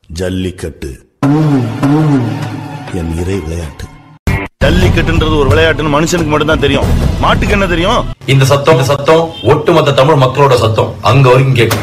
ஜல்லிக்கட்டு என் இறை விளையாட்டு ஜல்லிக்கட்டுன்றது ஒரு விளையாட்டுன்னு மனுஷனுக்கு மட்டும்தான் தெரியும் மாட்டுக்கு என்ன தெரியும் இந்த சத்தம் இந்த சத்தம் ஒட்டுமொத்த தமிழ் மக்களோட சத்தம் அங்க வரைக்கும் கேட்கும்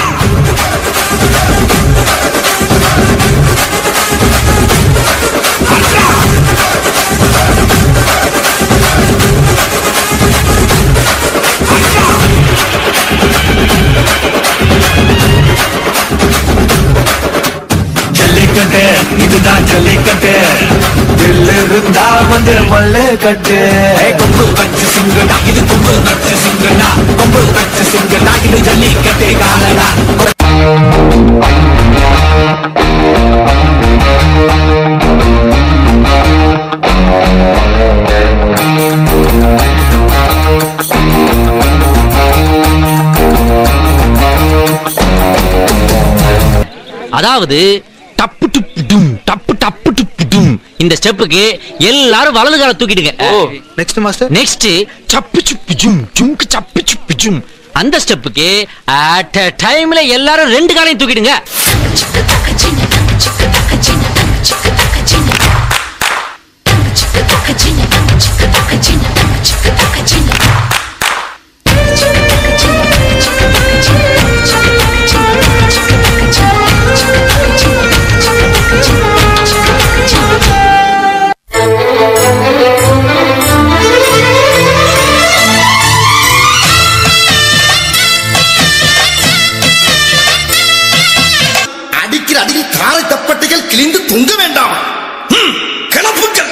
ஜல்லிக்கட்டு இதுதான் ஜல்லிக்கட்டு தில்லு இருந்தா வந்து மல்லு கட்டு கொம்பு வச்சு சிங்கடா இது கொம்பு வச்சு சிங்கடா கொம்பு வச்சு சிங்கடா இது ஜல்லிக்கட்டு காலடா அதாவது டப்பு டுப்பு டும் டப்பு டப்பு டுப்பு டும் இந்த ஸ்டெப்புக்கு எல்லாரும் வலது கால தூக்கிடுங்க நெக்ஸ்ட் மாஸ்டர் நெக்ஸ்ட் சப்பு சுப்பு ஜும் ஜும்க்கு சப்பு சுப்பு ஜும் அந்த ஸ்டெப்புக்கு அட் டைம்ல எல்லாரும் ரெண்டு காலையும் தூக்கிடுங்க அடிக்கிற அடியில் காலை தப்பட்டைகள் கிழிந்து தொங்க வேண்டாம் ஹம், கிளப்புக்கள்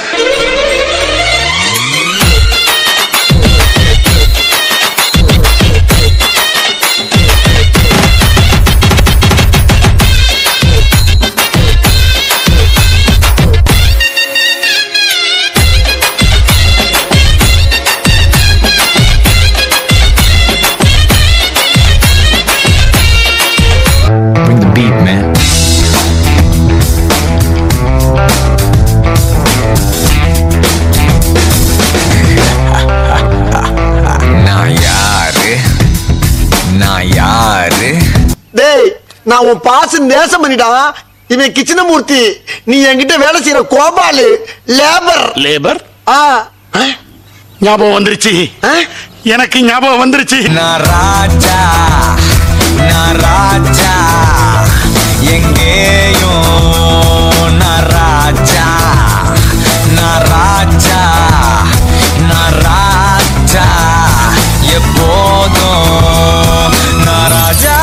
Bring the beat, man. நான் யாரு நான் யாரு டேய் நான் உன் பாச நேசம் பண்ணிட்டா இவன் கிச்சனமூர்த்தி நீ என்கிட்ட வேலை செய்யற கோபாலு லேபர் லேபர் ஆ ஞாபகம் வந்துருச்சு ஆ? எனக்கு ஞாபகம் வந்துருச்சு நான் ராஜா நான் ராஜா எங்கேயும் நான் ராஜா நான் ராஜா நான் ராஜா எப்போதும் நான் ராஜா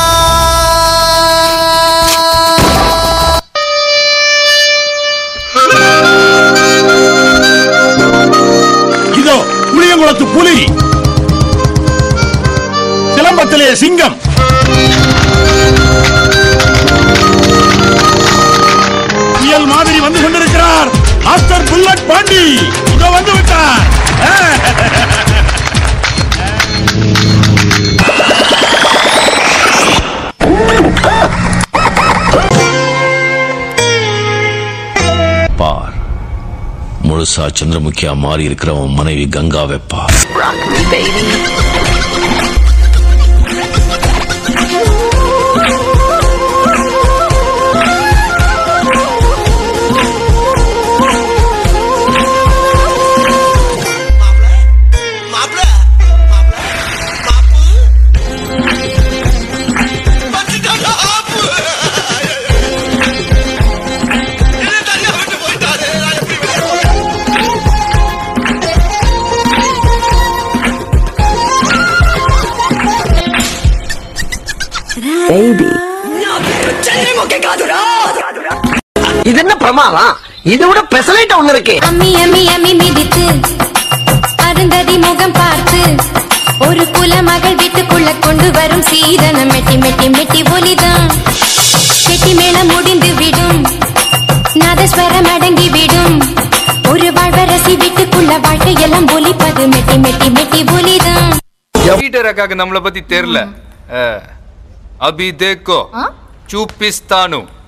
இதோ புளியங்குளத்து புலி சிலம்பத்திலே சிங்கம் புயல் மாதிரி வந்து கொண்டிருக்கிறார் மாஸ்டர் புல்லட் பாண்டி இதோ வந்து விட்டார் பார் முழுசா சந்திரமுகியா மாறி இருக்கிறவன் மனைவி கங்காவை பார் மாப்ள மாப்ள மாப்பு வந்துட்டாடா, ஆப்பு. என்ன தனியா விட்டு போயிட்டாரு நான் எப்படி வெளிய இது என்ன பிரமாதம் இதை விட பெசலைட் ஒண்ணு இருக்கு அம்மி அம்மி அம்மி மிதித்து அருந்ததி முகம் பார்த்து ஒரு குலமகள் வீட்டுக்குள்ள கொண்டு வரும் சீதனம் மெட்டி மெட்டி மெட்டி ஒலிதான் கெட்டி மேளம் முடிந்து விடும் நாதஸ்வரம் அடங்கி விடும் ஒரு வாழ்வரசி வீட்டுக்குள்ள வாழ்க்கையெல்லாம் ஒலிப்பது மெட்டி மெட்டி மெட்டி ஒலிதான் பீட்டர் அக்காக்கு நம்மளை பத்தி தெரியல அபி தேக்கோ చూపిస్తాను